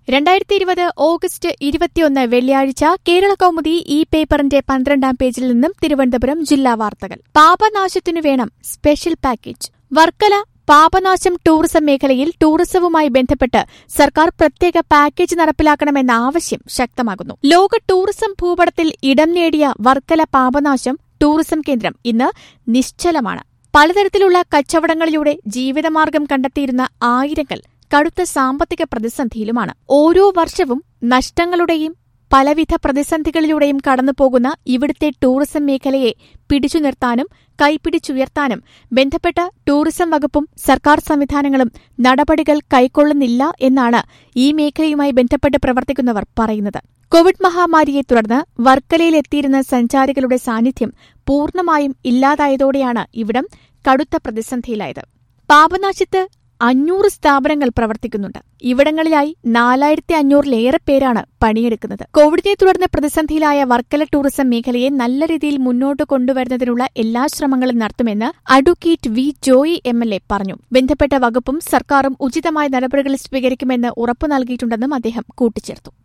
രണ്ടായിരത്തി ഇരുപത് ഓഗസ്റ്റ് ഇരുപത്തിയൊന്ന് വെള്ളിയാഴ്ച കേരള കൗമുദി ഈ പേപ്പറിന്റെ പന്ത്രണ്ടാം പേജിൽ നിന്നും തിരുവനന്തപുരം ജില്ലാ വാർത്തകൾ പാപനാശത്തിനു വേണം special package Varkala Papanasam tourism മേഖലയിൽ ടൂറിസവുമായി ബന്ധപ്പെട്ട് സർക്കാർ പ്രത്യേക പാക്കേജ് നടപ്പിലാക്കണമെന്ന ആവശ്യം ശക്തമാകുന്നു ലോക ടൂറിസം ഭൂപടത്തിൽ ഇടം നേടിയ വർക്കല പാപനാശം ടൂറിസം കേന്ദ്രം ഇന്ന് നിശ്ചലമാണ് പലതരത്തിലുള്ള കച്ചവടങ്ങളിലൂടെ ജീവിതമാർഗം കണ്ടെത്തിയിരുന്ന ആയിരങ്ങൾ കടുത്ത സാമ്പത്തിക പ്രതിസന്ധിയിലുമാണ് ഓരോ വർഷവും നഷ്ടങ്ങളുടെയും പലവിധ പ്രതിസന്ധികളിലൂടെയും കടന്നുപോകുന്ന ഇവിടുത്തെ ടൂറിസം മേഖലയെ പിടിച്ചു നിർത്താനും കൈപിടിച്ചുയർത്താനും ബന്ധപ്പെട്ട ടൂറിസം വകുപ്പും സർക്കാർ സംവിധാനങ്ങളും നടപടികൾ കൈക്കൊള്ളുന്നില്ല എന്നാണ് ഈ മേഖലയുമായി ബന്ധപ്പെട്ട് പ്രവർത്തിക്കുന്നവർ പറയുന്നത് കോവിഡ് മഹാമാരിയെ തുടർന്ന് വർക്കലയിലെത്തിയിരുന്ന സഞ്ചാരികളുടെ സാന്നിധ്യം പൂർണ്ണമായും ഇല്ലാതായതോടെയാണ് ഇവിടം കടുത്ത പ്രതിസന്ധിയിലായത് പാപനാശത്ത് അഞ്ഞൂറ് സ്ഥാപനങ്ങൾ പ്രവർത്തിക്കുന്നുണ്ട് ഇവിടങ്ങളിലായി നാലായിരത്തി അഞ്ഞൂറിലേറെ പേരാണ് പണിയെടുക്കുന്നത് കോവിഡിനെ തുടർന്ന് പ്രതിസന്ധിയിലായ വർക്കല ടൂറിസം മേഖലയെ നല്ല രീതിയിൽ മുന്നോട്ട് കൊണ്ടുവരുന്നതിനുള്ള എല്ലാ ശ്രമങ്ങളും നടത്തുമെന്ന് advocate V Joy M L A പറഞ്ഞു ബന്ധപ്പെട്ട വകുപ്പും സർക്കാരും ഉചിതമായ നടപടികൾ സ്വീകരിക്കുമെന്ന് ഉറപ്പു നൽകിയിട്ടുണ്ടെന്നും അദ്ദേഹം കൂട്ടിച്ചേർത്തു